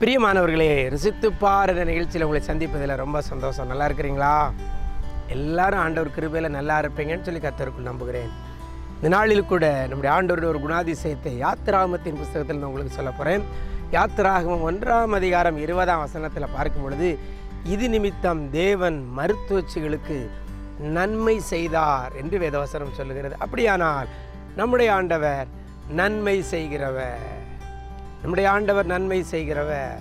பிரியமானவர்களே ருசித்து பார் என்ற நிகழ்ச்சியில் உங்களை சந்திப்பதில் ரொம்ப சந்தோஷம் நல்லா இருக்கிறீங்களா எல்லாரும் ஆண்டவர் கிருபையில் நல்லா இருப்பீங்கன்னு சொல்லி கத்தருக்குள் நம்புகிறேன் இந்த நாளில் கூட நம்முடைய ஆண்டவருடைய ஒரு குணாதிசயத்தை யாத்திராகமத்தின் புஸ்தகத்தில் நான் உங்களுக்கு சொல்ல போகிறேன் யாத்திராகமம் ஒன்றாம் அதிகாரம் இருபதாம் வசனத்தில் பார்க்கும் பொழுது இது நிமித்தம் தேவன் மருத்துவச்சிகளுக்கு நன்மை செய்தார் என்று வேதவசனம் சொல்லுகிறது அப்படியானால் நம்முடைய ஆண்டவர் நன்மை செய்கிறவர் நம்முடைய ஆண்டவர் நன்மை செய்கிறவர்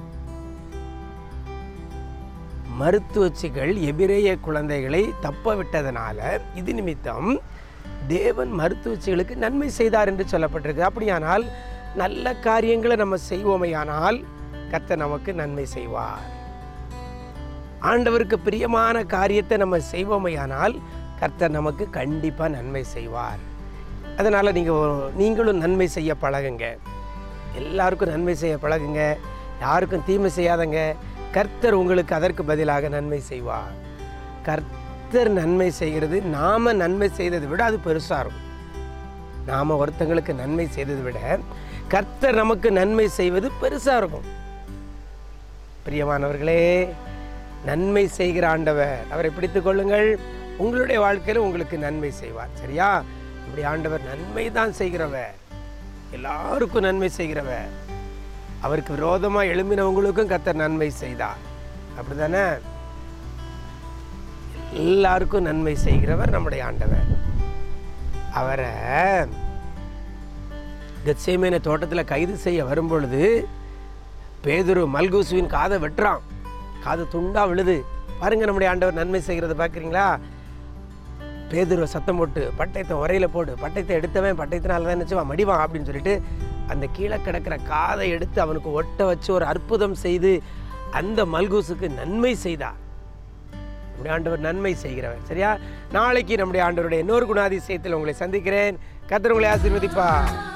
மருத்துவச்சிகள் எபிரேய குழந்தைகளை தப்ப விட்டதனால இது நிமித்தம் தேவன் மருத்துவச்சிகளுக்கு நன்மை செய்தார் என்று சொல்லப்பட்டிருக்கு அப்படியானால் நல்ல காரியங்களை நம்ம செய்வோமையானால் கர்த்தர் நமக்கு நன்மை செய்வார் ஆண்டவருக்கு பிரியமான காரியத்தை நம்ம செய்வோமையானால் கர்த்தர் நமக்கு கண்டிப்பாக நன்மை செய்வார் அதனால் நீங்கள் நீங்களும் நன்மை செய்ய பழகுங்க எல்லாருக்கும் நன்மை செய்ய பழகுங்க யாருக்கும் தீமை செய்யாதங்க கர்த்தர் உங்களுக்கு அதற்கு பதிலாக நன்மை செய்வார் கர்த்தர் நன்மை செய்கிறது நாம நன்மை செய்ததை விட அது பெருசாக இருக்கும் நாம் ஒருத்தங்களுக்கு நன்மை செய்ததை விட கர்த்தர் நமக்கு நன்மை செய்வது பெருசாக இருக்கும் பிரியமானவர்களே நன்மை செய்கிற ஆண்டவர் அவரை பிடித்துக் கொள்ளுங்கள் உங்களுடைய வாழ்க்கையில் உங்களுக்கு நன்மை செய்வார் சரியா இப்படி ஆண்டவர் நன்மை தான் செய்கிறவர் எல்லாருக்கும் நன்மை செய்கிறவர் அவருக்கு விரோதமாக எழும்பினவங்களுக்கும் கர்த்தர் நன்மை செய்தார் அப்படிதானே எல்லாருக்கும் நன்மை செய்கிறவர் நம்முடைய ஆண்டவர் அவரை கச்சேமேன தோட்டத்தில் கைது செய்ய வரும்பொழுது பேதுரு மல்கூசுவின் காதை வெட்டுறான் காது துண்டா விழுது பாருங்க நம்முடைய ஆண்டவர் நன்மை செய்கிறத பார்க்குறீங்களா பேதுருவை சத்தம் போட்டு பட்டயத்தை உரையில் போடு பட்டயத்தை எடுத்தவன் பட்டயத்தினால தான் நினச்சுவா மடிவான் அப்படின்னு சொல்லிட்டு அந்த கீழே கிடக்கிற காதை எடுத்து அவனுக்கு ஒட்ட வச்சு ஒரு அற்புதம் செய்து அந்த மல்கூசுக்கு நன்மை செய்தார் நம்முடைய ஆண்டவர் நன்மை செய்கிறவர் சரியா நாளைக்கு நம்முடைய ஆண்டவருடைய இன்னொரு குணாதிசயத்தில் உங்களை சந்திக்கிறேன் கர்த்தர் உங்களை ஆசீர்வதிப்பா